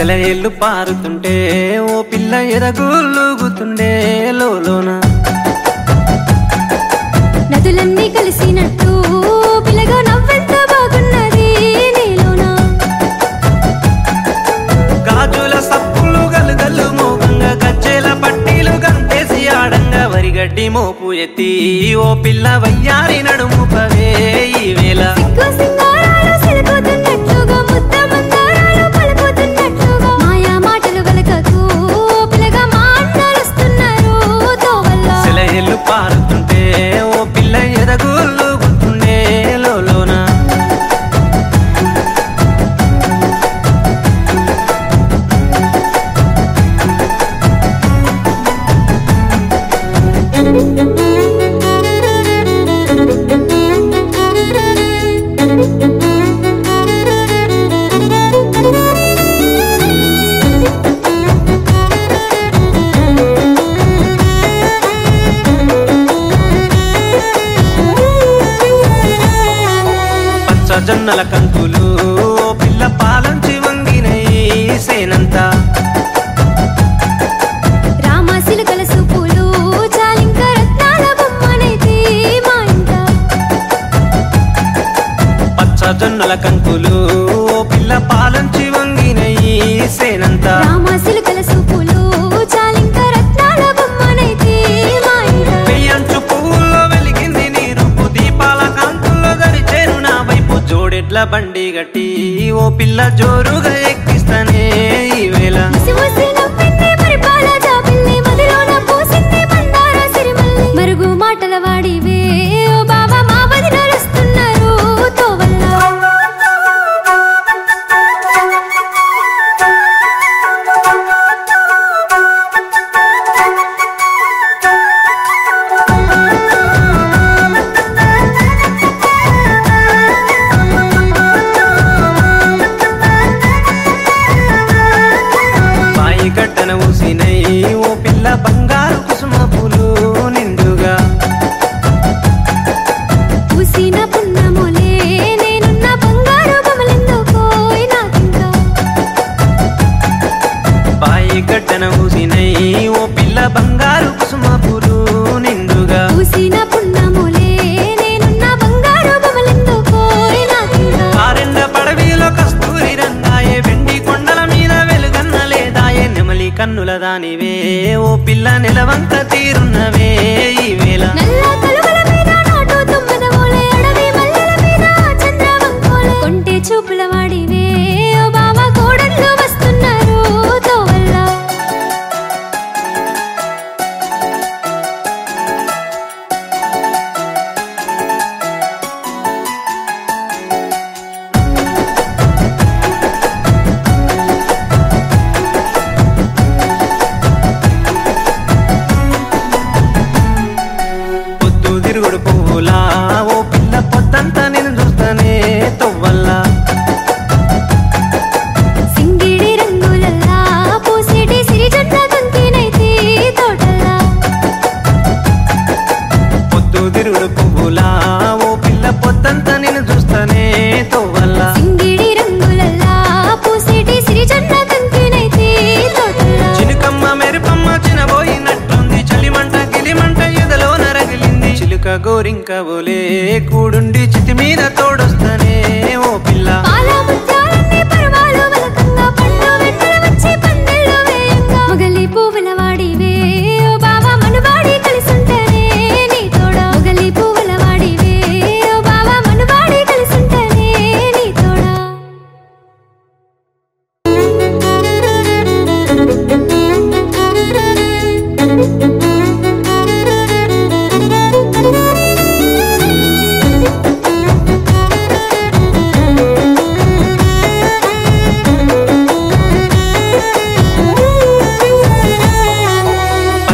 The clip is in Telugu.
సెలయేళ్ళు పారుతుంటే ఓ పిల్ల ఎదగులుగుతుండే లోన నదులన్నీ కలిసినట్టు పిల్లగా నవ్వెంత బాగున్నది నీలోనా గాజుల సప్పులు గలుగల్లు మోగంగా గజ్జెల పట్టీలు గంతేసి ఆడంగా వరిగడ్డి మోపు ఎత్తి ఓ పిల్ల వయ్యారి నడుము పవే ఈ వేళ సిగ్గు సింగారాలు సిలుకుతున్నట్లుగా ముద్ద మందారాలు పలుకుతున్నట్లుగా మాయా మాటలు వలకకు పిల్లగా మా అన్నాలు వస్తున్నారు తోవల్ల సెలయేళ్ళు పారుతుంటే ఓ పిల్ల ఎదగులుగుతుండే లోన పచ్చ జొన్నల కంకులు ఓ పిల్ల పాలంచి వంగినై సేనంతా రామ సిలుకల సూపులు చాలింక రత్నాల బొమ్మనైతే మా ఇంట పచ్చ జొన్నల కంకులు ఓ పిల్ల పాలంచి వంగినై సేనంతా రామ సిలుకల సూపులు చాలింక రత్నాల బొమ్మనైతే మా ఇంట పెయ్యంచు పువ్వుల్లో వెలిగింది నీ రూపు దీపాల కాంతుల్లో దరిచేరు నా వైపు జోడెడ్ల బండి గట్టి ఓ పిల్ల జోరుగా ఎక్కిస్తానే ఈ వేళ ముసి ముసి నవ్వింది పరిపాల జాబిల్లి మదిలోన పూసింది మందార సిరిమల్లి మరుగు మాటల వాడివే ఓ బాబా మా వదిన వస్తున్నారు తోవల్ల బాయి గడ్డన ఊసినై ఓ పిల్ల బంగారు కుసుమ పూలు నిండుగా పూసిన పున్నములే నేనున్న బంగారు బొమ్మలెందుకోయ్ నాకింకా బాయి గడ్డన ఊసినై ఓ పిల్ల బంగారు కుసుమ పూలు నిండుగా పూసిన పున్నములే నేనున్న బంగారు బొమ్మలెందుకోయ్ నాకింకా ఆరెండ పడవిలో కస్తూరి రంగాయే వెండి కొండల మీద వెలుగన్న లేదాయే నెమలి కన్నుల దానివే ఓ పిల్ల నిలవంక తీరున్నవే ఈ వేళ నల్ల కలువల మీద నాటు తుమ్మెద ఓలే అడవి మల్లెల మీద చంద్రవంకోలే కొంటే చూపుల వాడివే ఓ బావా కోడళ్ళు వస్తున్నారు తోవల్ల పొద్దు తిరుగుడు పువ్వులా ఓ పిల్ల పొద్దంతా నేను చూస్తానే తొవ్వల్లా సింగిడి రంగులల్లా పూసేటి సిరిజొన్న తంతినైతే తోటల్లా పొద్దు తిరుగుడు పువ్వులా ఓ పిల్ల పొద్దంతా నేను చూస్తానే తొవ్వల్లా సింగిడి రంగులల్లా పూసేటి సిరిజొన్న తంతినైతే తోటల్లా చిలుకమ్మ మెరుపమ్మ చినబోయినట్టుంది చలిమంట గిలిమంట ఎదలో నరగిలింది చిలుక గోరింక ఓలే కూడుండి చితి మీద తోడొస్తానే ఓ పిల్ల పా